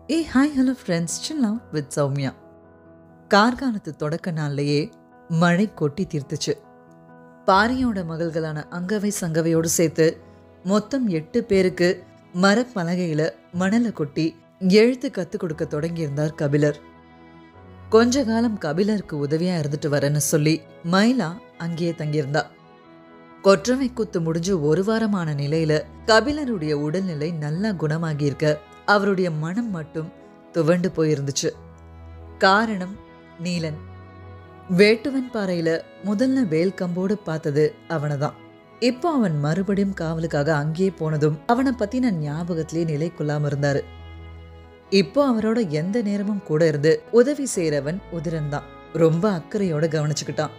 ஏ hi hello friends சில்லாம் with Sowmya கார்காலத்து தொடக்க நாள்லயே மழை கொட்டி தீர்த்துச்சு பாரியோட மகள்களான அங்கவை சங்கவையோடு சேர்த்து மொத்தம் எட்டு பேருக்கு மரப்பலகையில மணலை கொட்டி எழுத்து கற்றுக் கொடுக்க தொடங்கியிருந்தார் கபிலர் கொஞ்ச காலம் கபிலருக்கு உதவியா இருந்துட்டு வரேன்னு சொல்லி மயிலா அங்கேயே தங்கியிருந்தா கொற்றவை குத்து முடிஞ்சு ஒரு வாரமான நிலையில கபிலருடைய உடல்நிலை நல்லா குணமாகி இருக்க அவருடைய மனம் மட்டும் துவண்டு போயிருந்துச்சு காரணம் நீலன் வேட்டுவன் பாறையில முதல்ல வேல் கம்போடு பார்த்தது அவனைதான் இப்போ அவன் மறுபடியும் காவலுக்காக அங்கேயே போனதும் அவனை பத்தின ஞாபகத்திலே நிலை கொள்ளாம இருந்தாரு இப்போ அவரோட எந்த நேரமும் கூட இருந்து உதவி செய்யறவன் உதிரன் தான் ரொம்ப அக்கறையோட கவனிச்சுக்கிட்டான்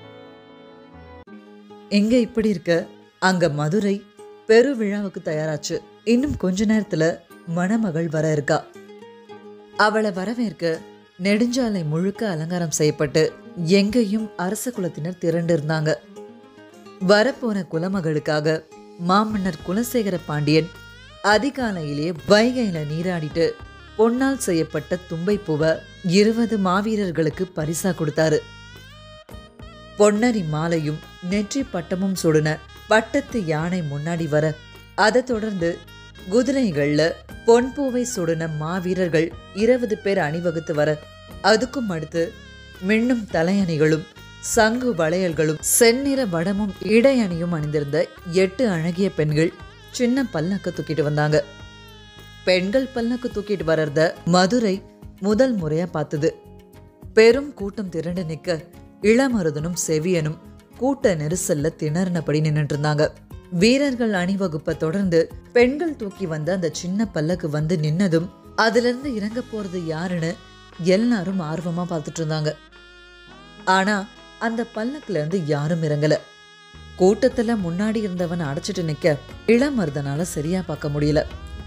எங்க இப்படி இருக்க அங்க மதுரை பெரு விழாவுக்கு தயாராச்சு இன்னும் கொஞ்ச நேரத்துல மணமகள் வர இருக்கா அவளை வரவேற்க நெடுஞ்சாலை முழுக்க அலங்காரம் செய்யப்பட்டு எங்கேயும் அரச குலத்தினர் திரண்டு இருந்தாங்க வரப்போன குலமகளுக்காக மாமன்னர் குலசேகர பாண்டியன் அதிகாலையிலேயே வைகையில நீராடிட்டு பொன்னால் செய்யப்பட்ட தும்பை பூவை இருபது மாவீரர்களுக்கு பரிசா கொடுத்தாரு பொன்னரி மாலையும் நெற்றி பட்டமும் சுடுன பட்டத்து யானை முன்னாடி வர அதைத் தொடர்ந்து குதிரைகள்ல பொன்பூவை சுடுன மாவீரர்கள் இருபது பேர் அணிவகுத்து வர அதுக்கும் அடுத்து மின்னும் தலையணிகளும் சங்கு வளையல்களும் செந்நிற வடமும் இடையணியும் அணிந்திருந்த எட்டு அழகிய பெண்கள் சின்ன பல்லக்கு தூக்கிட்டு வந்தாங்க பெண்கள் பல்லக்கு தூக்கிட்டு வர்றத மதுரை முதல் முறையா பார்த்தது பெரும் கூட்டம் திரண்டு நிக்க இளமருதனும் செவியனும் கூட்ட நெரிசல்ல திணறினபடி நின்னுட்டு இருந்தாங்க வீரர்கள் அணிவகுப்பை தொடர்ந்து பெண்கள் தூக்கி வந்த அந்த சின்ன பல்லக்கு வந்து நின்னதும் அதுல இருந்து இறங்க போறது யாருன்னு எல்லாரும் ஆர்வமா பார்த்துட்டு இருந்தாங்க ஆனா அந்த பல்லக்குல இருந்து யாரும் இறங்கல கூட்டத்துல முன்னாடி இருந்தவன் அடைச்சிட்டு நிக்க இளமருதனால சரியா பார்க்க முடியல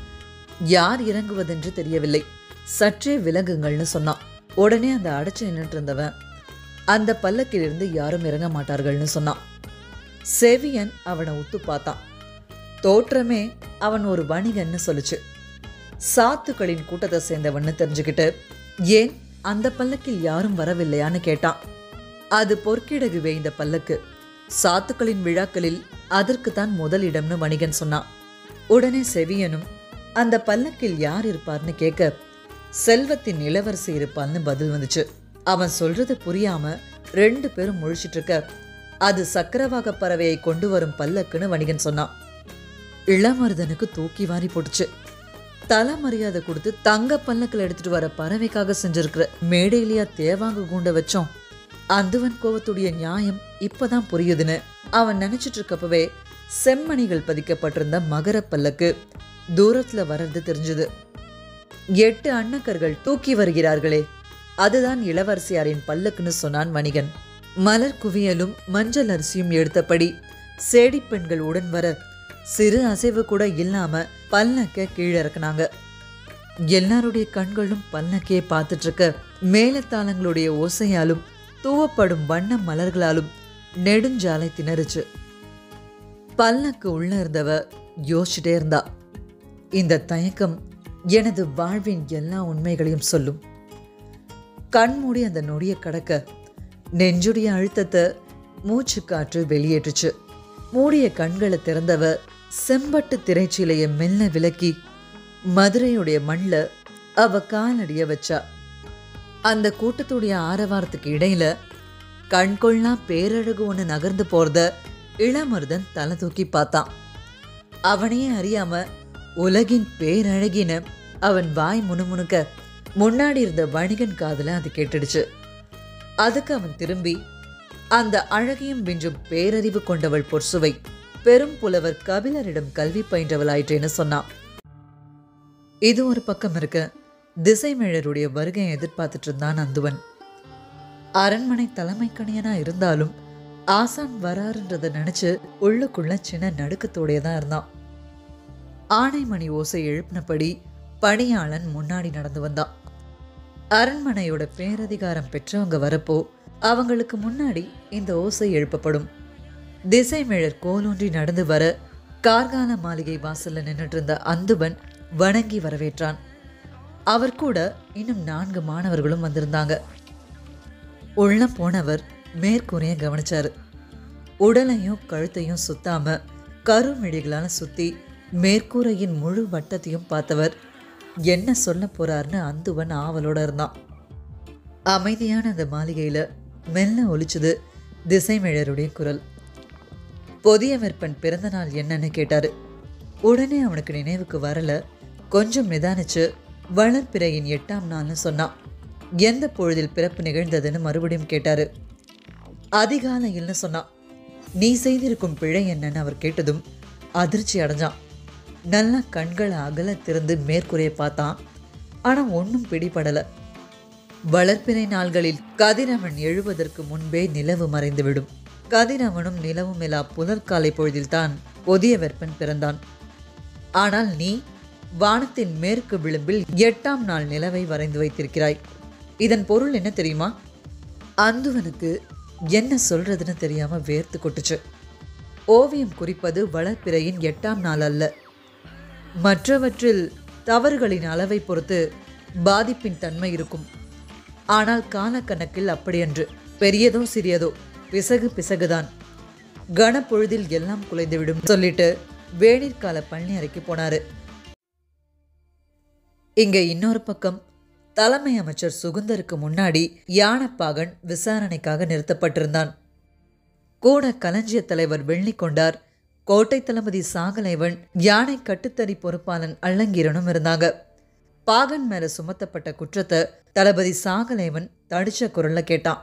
யார் இறங்குவதென்று தெரியவில்லை சற்றே விலகுங்கள்னு சொன்னான் உடனே அந்த அடைச்சு நின்றுட்டு இருந்தவன் அந்த பல்லக்கிலிருந்து யாரும் இறங்க மாட்டார்கள்னு சொன்னான் செவியன் அவனை உத்து பார்த்தான் தோற்றமே அவன் ஒரு வணிகன்னு சொல்லுச்சு சாத்துக்களின் கூட்டத்தை சேர்ந்தவன்னு தெரிஞ்சுக்கிட்டு ஏன் அந்த பல்லக்கில் யாரும் வரவில்லையான்னு கேட்டான் அது பொற்கிடகு வேய்ந்த பல்லக்கு சாத்துக்களின் விழாக்களில் அதற்கு தான் முதலிடம்னு வணிகன் சொன்னான் உடனே செவியனும் அந்த பல்லக்கில் யார் இருப்பார்னு கேட்க செல்வத்தின் இளவரசி இருப்பான்னு பதில் வந்துச்சு அவன் சொல்றது புரியாம ரெண்டு பேரும் முழிச்சிட்டு இருக்க அது சக்கரவாக பறவையை கொண்டு வரும் பல்லக்குன்னு வணிகன் சொன்னான் இளமருதனுக்கு தூக்கி வாரி போட்டுச்சு தல மரியாதை கொடுத்து தங்க பல்லக்கில் எடுத்துட்டு வர பறவைக்காக செஞ்சிருக்கிற மேடையிலேயா தேவாங்க கூண்ட வச்சோம் அந்துவன் கோவத்துடைய நியாயம் இப்பதான் புரியுதுன்னு அவன் நினைச்சிட்டு இருக்கப்பவே செம்மணிகள் பதிக்கப்பட்டிருந்த மகர பல்லக்கு தூரத்துல வர்றது தெரிஞ்சது எட்டு அன்னக்கர்கள் தூக்கி வருகிறார்களே அதுதான் இளவரசியாரின் பல்லக்குன்னு சொன்னான் வணிகன் மலர் குவியலும் மஞ்சள் அரிசியும் எடுத்தபடி சேடி பெண்கள் உடன் வர சிறு அசைவு கூட இல்லாம பல்லக்க கீழே இறக்குனாங்க எல்லாருடைய கண்களும் பல்லக்கையே பார்த்துட்டு இருக்க மேலத்தாளங்களுடைய ஓசையாலும் தூவப்படும் வண்ண மலர்களாலும் நெடுஞ்சாலை திணறுச்சு பல்லக்கு உள்ள இருந்தவ யோசிச்சுட்டே இருந்தா இந்த தயக்கம் எனது வாழ்வின் எல்லா உண்மைகளையும் சொல்லும் கண்மூடி அந்த நொடியை கடக்க நெஞ்சுடைய அழுத்தத்தை மூச்சு காற்று வெளியேற்றுச்சு மூடிய கண்களை திறந்தவ செம்பட்டு திரைச்சீலைய மெல்ல விலக்கி மதுரையுடைய மண்ணில் அவ காலடிய வச்சா அந்த கூட்டத்துடைய ஆரவாரத்துக்கு இடையில கண்கொள்ளா பேரழகு ஒன்று நகர்ந்து போறத இளமருதன் தலை தூக்கி பார்த்தான் அவனையே அறியாம உலகின் பேரழகின அவன் வாய் முணுமுணுக்க முன்னாடி இருந்த வணிகன் காதுல அது கேட்டுடுச்சு அதுக்கு அவன் திரும்பி அந்த அழகையும் விஞ்சும் பேரறிவு கொண்டவள் பொற்சுவை பெரும் புலவர் கபிலரிடம் கல்வி பயின்றவளாயிற்றேன்னு சொன்னான் இது ஒரு பக்கம் இருக்க திசைமேழருடைய வருகையை எதிர்பார்த்துட்டு இருந்தான் அந்துவன் அரண்மனை தலைமை கணியனா இருந்தாலும் ஆசான் வராருன்றத நினைச்சு உள்ளுக்குள்ள சின்ன நடுக்கத்தோடைய தான் இருந்தான் ஆனைமணி ஓசை எழுப்பினபடி பணியாளன் முன்னாடி நடந்து வந்தான் அரண்மனையோட பேரதிகாரம் பெற்றவங்க வரப்போ அவங்களுக்கு முன்னாடி இந்த ஓசை எழுப்பப்படும் திசைமேழர் கோலூன்றி நடந்து வர கார்கால மாளிகை வாசல்ல நின்னுட்டு இருந்த அந்துவன் வணங்கி வரவேற்றான் அவர் கூட இன்னும் நான்கு மாணவர்களும் வந்திருந்தாங்க உள்ள போனவர் மேற்கூரைய கவனிச்சாரு உடலையும் கழுத்தையும் சுத்தாம கருமிழிகளால சுத்தி மேற்கூரையின் முழு வட்டத்தையும் பார்த்தவர் என்ன சொல்ல போறாருன்னு அந்துவன் ஆவலோட இருந்தான் அமைதியான அந்த மாளிகையில மெல்ல ஒலிச்சது திசைமேழருடைய குரல் புதிய விற்பன் பிறந்த நாள் என்னன்னு கேட்டாரு உடனே அவனுக்கு நினைவுக்கு வரல கொஞ்சம் நிதானிச்சு வளர்ப்பிறையின் எட்டாம் நாள்னு சொன்னான் எந்த பொழுதில் பிறப்பு நிகழ்ந்ததுன்னு மறுபடியும் கேட்டாரு அதிகாலையில்னு சொன்னான் நீ செய்திருக்கும் பிழை என்னன்னு அவர் கேட்டதும் அதிர்ச்சி அடைஞ்சான் நல்லா கண்களை அகல திறந்து மேற்கூரையை பார்த்தான் ஆனா ஒன்றும் பிடிபடல வளர்ப்பிறை நாள்களில் கதிரவன் எழுவதற்கு முன்பே நிலவு மறைந்துவிடும் கதிரவனும் நிலவும் இலா புலற்காலை பொழுதில்தான் புதிய வெப்பன் பிறந்தான் ஆனால் நீ வானத்தின் மேற்கு விளிம்பில் எட்டாம் நாள் நிலவை வரைந்து வைத்திருக்கிறாய் இதன் பொருள் என்ன தெரியுமா அந்துவனுக்கு என்ன சொல்றதுன்னு தெரியாம வேர்த்து கொட்டுச்சு ஓவியம் குறிப்பது வளர்ப்பிறையின் எட்டாம் நாள் அல்ல மற்றவற்றில் தவறுகளின் அளவை பொறுத்து பாதிப்பின் தன்மை இருக்கும் ஆனால் காலக்கணக்கில் அப்படியன்று பெரியதோ சிறியதோ பிசகு பிசகுதான் கனப்பொழுதில் எல்லாம் குலைந்துவிடும் சொல்லிட்டு வேணிற்கால பழனி அறைக்கு போனாரு இங்க இன்னொரு பக்கம் தலைமை அமைச்சர் சுகுந்தருக்கு முன்னாடி யானப்பாகன் விசாரணைக்காக நிறுத்தப்பட்டிருந்தான் கூட களஞ்சிய தலைவர் வெள்ளிக்கொண்டார் கோட்டை தளபதி சாகலைவன் யானை கட்டுத்தறி பொறுப்பாளன் அள்ளங்கீரனும் இருந்தாங்க பாகன் மேல சுமத்தப்பட்ட குற்றத்தை தளபதி சாகலைவன் தடிச்ச குரல்ல கேட்டான்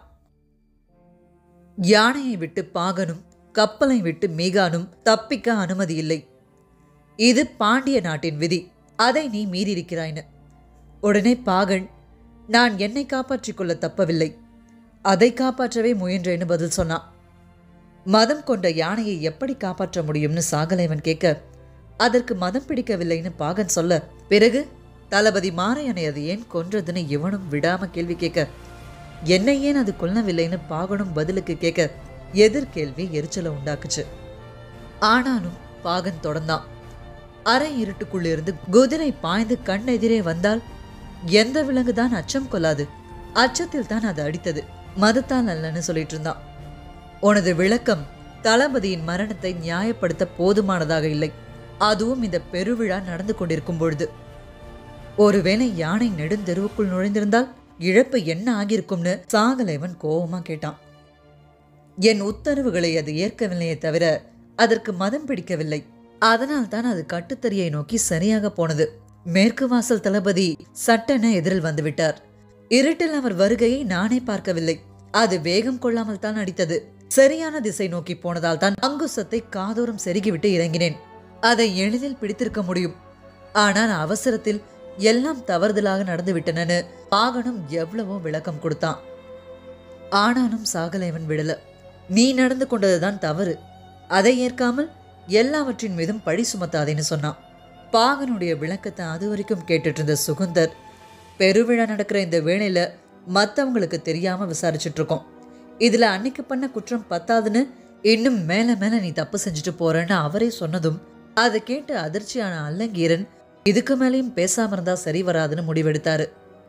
யானையை விட்டு பாகனும் கப்பலை விட்டு மீகானும் தப்பிக்க அனுமதி இல்லை இது பாண்டிய நாட்டின் விதி அதை நீ மீறியிருக்கிறாய்னு உடனே பாகன் நான் என்னை காப்பாற்றிக் கொள்ள தப்பவில்லை அதை காப்பாற்றவே முயன்றேன்னு பதில் சொன்னான் மதம் கொண்ட யானையை எப்படி காப்பாற்ற முடியும்னு சாகலைவன் கேட்க அதற்கு மதம் பிடிக்கவில்லைன்னு பாகன் சொல்ல பிறகு தளபதி மாரையனை அது ஏன் கொன்றதுன்னு இவனும் விடாம கேள்வி கேட்க என்னை ஏன் அது கொல்லவில்லைன்னு பாகனும் பதிலுக்கு கேட்க எதிர்கேள்வி எரிச்சலை உண்டாக்குச்சு ஆனாலும் பாகன் தொடர்ந்தான் அரை இருட்டுக்குள்ளிருந்து குதிரை பாய்ந்து கண் எதிரே வந்தால் எந்த விலங்கு தான் அச்சம் கொள்ளாது அச்சத்தில் தான் அது அடித்தது மதத்தால் அல்லன்னு சொல்லிட்டு இருந்தான் உனது விளக்கம் தளபதியின் மரணத்தை நியாயப்படுத்த போதுமானதாக இல்லை அதுவும் இந்த பெருவிழா நடந்து கொண்டிருக்கும் பொழுது ஒருவேளை யானை நெடுந்தெருவுக்குள் நுழைந்திருந்தால் இழப்பு என்ன ஆகியிருக்கும்னு சாகலைவன் கோபமா கேட்டான் என் உத்தரவுகளை அது ஏற்கவில்லையே தவிர அதற்கு மதம் பிடிக்கவில்லை அதனால் தான் அது கட்டுத்தறியை நோக்கி சரியாக போனது மேற்கு வாசல் தளபதி சட்டென எதிரில் வந்துவிட்டார் இருட்டில் அவர் வருகையை நானே பார்க்கவில்லை அது வேகம் கொள்ளாமல் தான் அடித்தது சரியான திசை நோக்கி போனதால் தான் அங்குசத்தை காதோரம் செருகிவிட்டு இறங்கினேன் அதை எளிதில் பிடித்திருக்க முடியும் ஆனால் அவசரத்தில் எல்லாம் தவறுதலாக நடந்துவிட்டனன்னு பாகனும் எவ்வளவோ விளக்கம் கொடுத்தான் ஆனாலும் சாகலைவன் விடல நீ நடந்து கொண்டதுதான் தவறு அதை ஏற்காமல் எல்லாவற்றின் மீதும் பழி சுமத்தாதேன்னு சொன்னான் பாகனுடைய விளக்கத்தை அது வரைக்கும் கேட்டுட்டு இருந்த சுகுந்தர் பெருவிழா நடக்கிற இந்த வேளையில மற்றவங்களுக்கு தெரியாம விசாரிச்சுட்டு இருக்கோம் இதுல அன்னைக்கு பண்ண குற்றம் பத்தாதுன்னு இன்னும் மேல மேல நீ தப்பு செஞ்சுட்டு போறேன்னு அவரே சொன்னதும் அதை கேட்டு அதிர்ச்சியான அல்லங்கீரன் இதுக்கு மேலேயும் பேசாம இருந்தா சரி வராதுன்னு முடிவெடுத்தாரு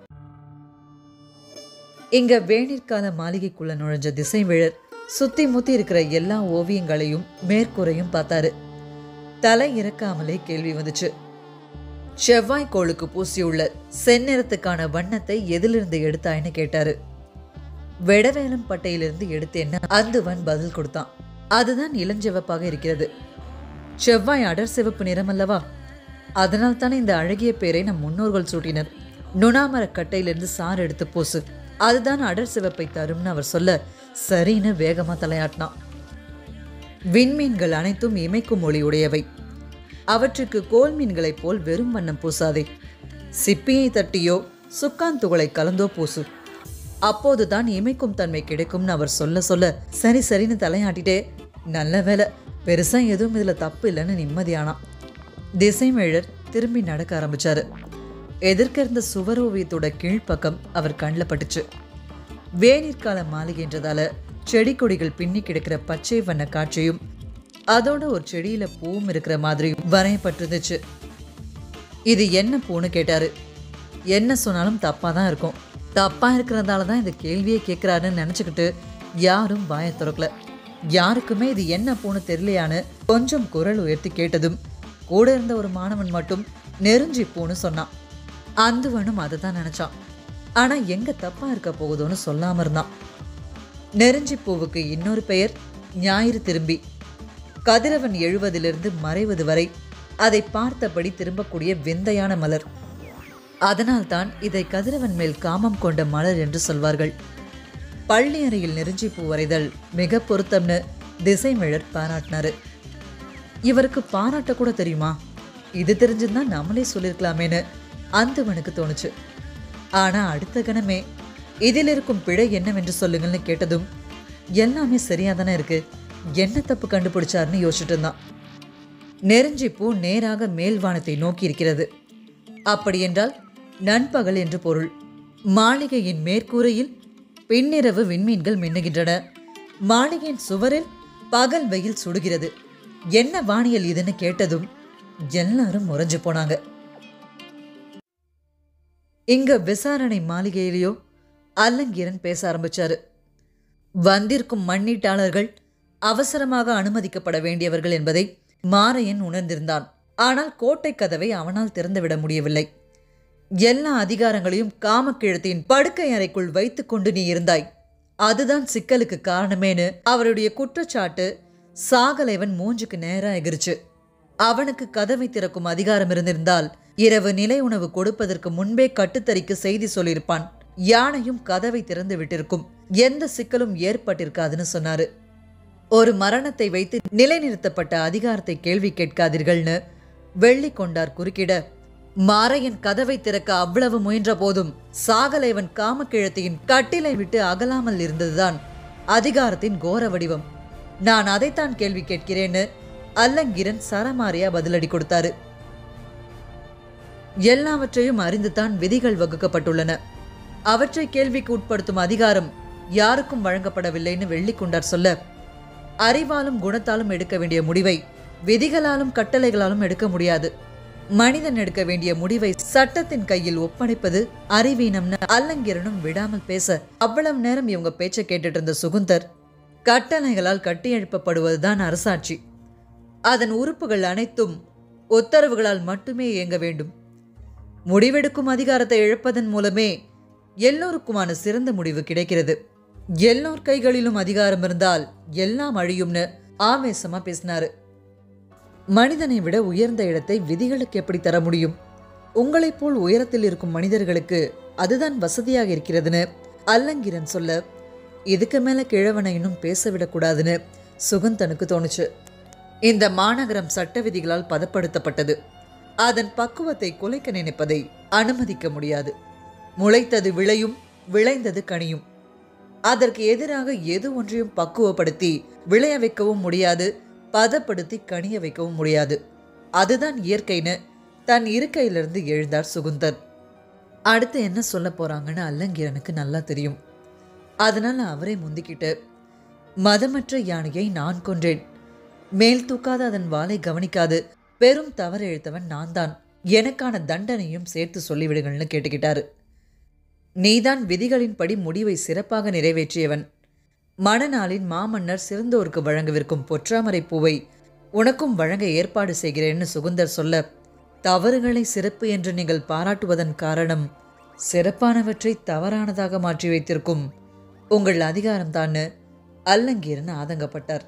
இங்க வேணிற்கால மாளிகைக்குள்ள நுழைஞ்ச திசைவிழர் சுத்தி முத்தி இருக்கிற எல்லா ஓவியங்களையும் மேற்கூரையும் பார்த்தாரு தலை இறக்காமலே கேள்வி வந்துச்சு செவ்வாய் கோளுக்கு பூசியுள்ள செந்நிறத்துக்கான வண்ணத்தை எதிலிருந்து எடுத்தாய்ன்னு கேட்டாரு வெடவேலம் பட்டையிலிருந்து எடுத்தேன்னு அந்துவன் பதில் கொடுத்தான் அதுதான் இளஞ்சிவப்பாக இருக்கிறது செவ்வாய் அடர் சிவப்பு நிறம் அல்லவா அதனால் தானே இந்த அழகிய பேரை நம் முன்னோர்கள் சூட்டினர் நுணாமர கட்டையிலிருந்து சாறு எடுத்து பூசு அதுதான் அடர் சிவப்பை தரும்னு அவர் சொல்ல சரின்னு வேகமா தலையாட்டினான் விண்மீன்கள் அனைத்தும் இமைக்கும் ஒளி உடையவை அவற்றுக்கு கோல் மீன்களைப் போல் வெறும் வண்ணம் பூசாதே சிப்பியை தட்டியோ சுக்கான் துகளை கலந்தோ பூசு அப்போதுதான் இமைக்கும் தன்மை கிடைக்கும்னு அவர் சொல்ல சொல்ல சரி சரின்னு தலையாட்டிட்டே நல்ல வேலை பெருசா எதுவும் இதுல தப்பு இல்லைன்னு நிம்மதியானான் திசைமேழர் திரும்பி நடக்க ஆரம்பிச்சாரு எதிர்க்க இருந்த சுவரோவியத்தோட கீழ்ப்பக்கம் அவர் கண்ணில் பட்டுச்சு வேநீர்கால மாளிகைன்றதால செடி கொடிகள் பின்னி கிடக்கிற பச்சை வண்ண காட்சியும் அதோட ஒரு செடியில பூவும் இருக்கிற மாதிரியும் வரையப்பட்டிருந்துச்சு இது என்ன பூன்னு கேட்டாரு என்ன சொன்னாலும் தப்பாக தான் இருக்கும் தப்பாக இருக்கிறதால தான் இந்த கேள்வியை கேட்குறாருன்னு நினச்சிக்கிட்டு யாரும் வாயை திறக்கல யாருக்குமே இது என்ன பூன்னு தெரியலையான்னு கொஞ்சம் குரல் உயர்த்தி கேட்டதும் கூட இருந்த ஒரு மாணவன் மட்டும் நெருஞ்சி பூன்னு சொன்னான் அந்துவனும் அதை தான் நினச்சான் ஆனால் எங்கே தப்பாக இருக்க போகுதோன்னு சொல்லாமல் இருந்தான் நெருஞ்சி பூவுக்கு இன்னொரு பெயர் ஞாயிறு திரும்பி கதிரவன் எழுவதிலிருந்து மறைவது வரை அதை பார்த்தபடி திரும்பக்கூடிய விந்தையான மலர் அதனால்தான் இதை கதிரவன் மேல் காமம் கொண்ட மலர் என்று சொல்வார்கள் பள்ளி அறையில் நெருஞ்சி பூ வரைதல் மிக பொருத்தம்னு திசைமிழர் பாராட்டினாரு இவருக்கு பாராட்ட கூட தெரியுமா இது தெரிஞ்சிருந்தா நம்மளே சொல்லியிருக்கலாமேன்னு அந்தவனுக்கு தோணுச்சு ஆனா அடுத்த கணமே இதில் இருக்கும் பிழை என்னவென்று சொல்லுங்கள்னு கேட்டதும் எல்லாமே சரியா தானே இருக்கு என்ன தப்பு கண்டுபிடிச்சாருன்னு யோசிச்சுட்டு இருந்தான் நெருஞ்சி பூ நேராக மேல்வானத்தை நோக்கி இருக்கிறது அப்படியென்றால் நண்பகல் என்று பொருள் மாளிகையின் மேற்கூரையில் பின்னிரவு விண்மீன்கள் மின்னுகின்றன மாளிகையின் சுவரில் பகல் வெயில் சுடுகிறது என்ன வானியல் இதுன்னு கேட்டதும் எல்லாரும் முறைஞ்சு போனாங்க இங்க விசாரணை மாளிகையிலேயோ அல்லங்கீரன் பேச ஆரம்பிச்சாரு வந்திருக்கும் மண்ணீட்டாளர்கள் அவசரமாக அனுமதிக்கப்பட வேண்டியவர்கள் என்பதை மாரையன் உணர்ந்திருந்தான் ஆனால் கோட்டை கதவை அவனால் திறந்துவிட முடியவில்லை எல்லா அதிகாரங்களையும் காமக்கிழத்தின் படுக்கை அறைக்குள் வைத்துக்கொண்டு நீ இருந்தாய் அதுதான் சிக்கலுக்கு காரணமேனு அவருடைய குற்றச்சாட்டு சாகலைவன் மூஞ்சுக்கு நேரா எகிருச்சு அவனுக்கு கதவை திறக்கும் அதிகாரம் இருந்திருந்தால் இரவு நிலை உணவு கொடுப்பதற்கு முன்பே கட்டுத்தறிக்கு செய்தி சொல்லியிருப்பான் யானையும் கதவை திறந்து விட்டிருக்கும் எந்த சிக்கலும் ஏற்பட்டிருக்காதுன்னு சொன்னாரு ஒரு மரணத்தை வைத்து நிலைநிறுத்தப்பட்ட அதிகாரத்தை கேள்வி கேட்காதீர்கள்னு வெள்ளி கொண்டார் குறுக்கிட மாரையன் கதவை திறக்க அவ்வளவு முயன்ற போதும் சாகலைவன் காமக்கிழத்தியின் கட்டிலை விட்டு அகலாமல் இருந்ததுதான் அதிகாரத்தின் கோர வடிவம் நான் அதைத்தான் கேள்வி கேட்கிறேன்னு அல்லங்கிரன் சரமாரியா பதிலடி கொடுத்தாரு எல்லாவற்றையும் அறிந்துதான் விதிகள் வகுக்கப்பட்டுள்ளன அவற்றை கேள்விக்கு உட்படுத்தும் அதிகாரம் யாருக்கும் வழங்கப்படவில்லைன்னு வெள்ளிக்குண்டார் சொல்ல அறிவாலும் குணத்தாலும் எடுக்க வேண்டிய முடிவை விதிகளாலும் கட்டளைகளாலும் எடுக்க முடியாது மனிதன் எடுக்க வேண்டிய முடிவை சட்டத்தின் கையில் ஒப்படைப்பது அறிவீனம்னு அல்லங்கிரனும் விடாமல் பேச அவ்வளவு நேரம் இவங்க பேச்சை கேட்டுட்டு இருந்த சுகுந்தர் கட்டளைகளால் கட்டியெழுப்பப்படுவதுதான் அரசாட்சி அதன் உறுப்புகள் அனைத்தும் உத்தரவுகளால் மட்டுமே இயங்க வேண்டும் முடிவெடுக்கும் அதிகாரத்தை இழப்பதன் மூலமே எல்லோருக்குமான சிறந்த முடிவு கிடைக்கிறது எல்லோர் கைகளிலும் அதிகாரம் இருந்தால் எல்லாம் அழியும்னு ஆவேசமா பேசினாரு மனிதனை விட உயர்ந்த இடத்தை விதிகளுக்கு எப்படி தர முடியும் உங்களைப் போல் உயரத்தில் இருக்கும் மனிதர்களுக்கு அதுதான் வசதியாக இருக்கிறதுன்னு அல்லங்கிரன் சொல்ல இதுக்கு மேல கிழவனை இன்னும் பேச விடக்கூடாதுன்னு சுகந்தனுக்கு தோணுச்சு இந்த மாநகரம் சட்ட விதிகளால் பதப்படுத்தப்பட்டது அதன் பக்குவத்தை குலைக்க நினைப்பதை அனுமதிக்க முடியாது முளைத்தது விளையும் விளைந்தது கனியும் அதற்கு எதிராக எது ஒன்றையும் பக்குவப்படுத்தி விளைய வைக்கவும் முடியாது பதப்படுத்தி கனிய வைக்கவும் முடியாது அதுதான் இயற்கைன்னு தன் இருக்கையிலிருந்து எழுந்தார் சுகுந்தர் அடுத்து என்ன சொல்ல போறாங்கன்னு அல்லங்கீரனுக்கு நல்லா தெரியும் அதனால அவரே முந்திக்கிட்டு மதமற்ற யானையை நான் கொன்றேன் மேல் தூக்காத அதன் வாளை கவனிக்காது பெரும் தவறு இழுத்தவன் நான் தான் எனக்கான தண்டனையும் சேர்த்து சொல்லிவிடுங்கள்னு கேட்டுக்கிட்டாரு நீதான் விதிகளின்படி முடிவை சிறப்பாக நிறைவேற்றியவன் மணநாளின் மாமன்னர் சிறந்தோருக்கு வழங்கவிருக்கும் பொற்றாமரை பூவை உனக்கும் வழங்க ஏற்பாடு செய்கிறேன்னு சுகுந்தர் சொல்ல தவறுகளை சிறப்பு என்று நீங்கள் பாராட்டுவதன் காரணம் சிறப்பானவற்றை தவறானதாக மாற்றி வைத்திருக்கும் உங்கள் அதிகாரம்தான்னு அல்லங்கீரன் ஆதங்கப்பட்டார்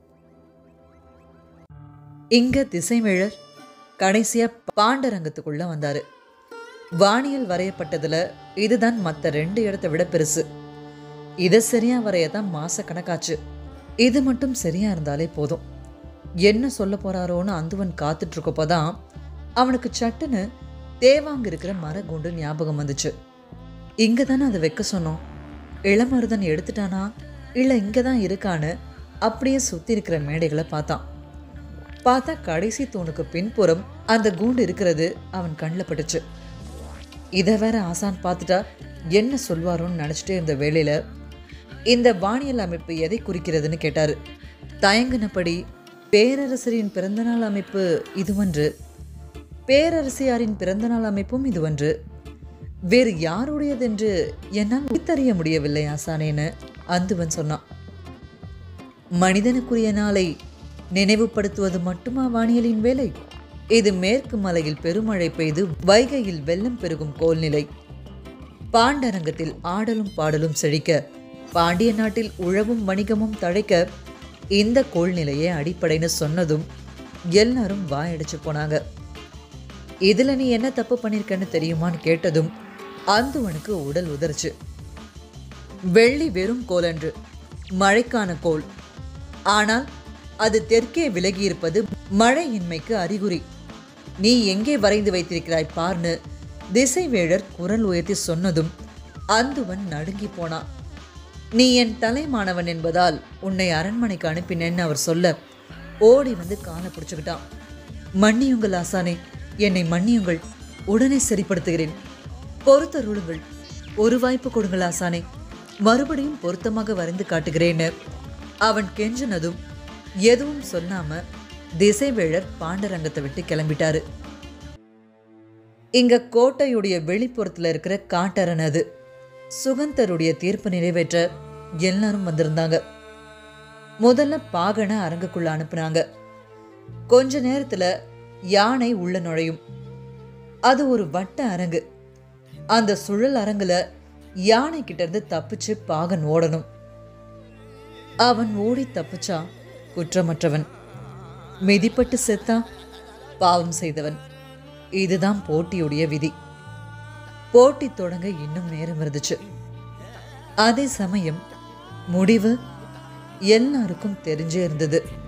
இங்க திசைமிழர் கடைசியா பாண்டரங்கத்துக்குள்ள வந்தாரு வானியல் வரையப்பட்டதுல இதுதான் மத்த ரெண்டு இடத்தை விட பெருசு இதை சரியா வரையதான் மாச கணக்காச்சு இது மட்டும் சரியா இருந்தாலே போதும் என்ன சொல்ல போறாரோன்னு அந்துவன் காத்துட்டு இருக்கப்போதான் அவனுக்கு சட்டுன்னு தேவாங்க இருக்கிற மரகுண்டு ஞாபகம் வந்துச்சு இங்க தானே அதை வைக்க சொன்னோம் இளமருதன் எடுத்துட்டானா இல்லை இங்கே தான் இருக்கான்னு அப்படியே சுற்றி இருக்கிற மேடைகளை பார்த்தான் பார்த்தா கடைசி தூணுக்கு பின்புறம் அந்த கூண்டு இருக்கிறது அவன் கண்ணில் பட்டுச்சு இதை வேற ஆசான் பார்த்துட்டா என்ன சொல்வாரோன்னு நினச்சிட்டே இருந்த வேளையில் இந்த வானியல் அமைப்பு எதை குறிக்கிறதுன்னு கேட்டார் தயங்கினபடி பேரரசரின் பிறந்தநாள் அமைப்பு இதுவன்று பேரரசியாரின் பிறந்தநாள் அமைப்பும் இதுவன்று வேறு யாருடையதென்று என்னால் உயிர்த்தறிய முடியவில்லை ஆசானேன்னு அந்துவன் சொன்னான் மனிதனுக்குரிய நாளை நினைவுபடுத்துவது மட்டுமா வானியலின் வேலை இது மேற்கு மலையில் பெருமழை பெய்து வைகையில் வெள்ளம் பெருகும் கோல்நிலை பாண்டரங்கத்தில் ஆடலும் பாடலும் செழிக்க பாண்டிய நாட்டில் உழவும் வணிகமும் தழைக்க இந்த கோள்நிலையே அடிப்படைன்னு சொன்னதும் எல்லாரும் வாயடிச்சு போனாங்க இதுல நீ என்ன தப்பு பண்ணிருக்கன்னு தெரியுமான்னு கேட்டதும் அந்துவனுக்கு உடல் உதர்ச்சு வெள்ளி வெறும் கோலன்று மழைக்கான கோல் ஆனால் அது தெற்கே விலகியிருப்பது மழையின்மைக்கு அறிகுறி நீ எங்கே வரைந்து வைத்திருக்கிறாய் பார்னு திசைவேழர் குரல் உயர்த்தி சொன்னதும் அந்துவன் நடுங்கி போனான் நீ என் தலைமானவன் என்பதால் உன்னை அரண்மனைக்கு அனுப்பினேன்னு அவர் சொல்ல ஓடி வந்து காலை பிடிச்சுக்கிட்டான் மன்னியுங்கள் ஆசானே என்னை மன்னியுங்கள் உடனே சரிப்படுத்துகிறேன் பொறுத்தருளுங்கள் ஒரு வாய்ப்பு கொடுங்கள் ஆசானே மறுபடியும் பொருத்தமாக வரைந்து காட்டுகிறேன்னு அவன் கெஞ்சினதும் எதுவும் சொல்லாம திசைவேழர் பாண்டரங்கத்தை விட்டு கிளம்பிட்டாரு இங்க கோட்டையுடைய வெளிப்புறத்துல இருக்கிற காட்டரண் அது சுகந்தருடைய தீர்ப்பு நிறைவேற்ற எல்லாரும் வந்திருந்தாங்க முதல்ல பாகனை அரங்குக்குள்ள அனுப்புனாங்க கொஞ்ச நேரத்துல யானை உள்ள நுழையும் அது ஒரு வட்ட அரங்கு அந்த சுழல் அரங்குல யானை கிட்ட இருந்து தப்பிச்சு பாகன் ஓடணும் அவன் ஓடி தப்பிச்சா குற்றமற்றவன் மிதிப்பட்டு செத்தான் பாவம் செய்தவன் இதுதான் போட்டியுடைய விதி போட்டி தொடங்க இன்னும் நேரம் இருந்துச்சு அதே சமயம் முடிவு எல்லாருக்கும் தெரிஞ்சே இருந்தது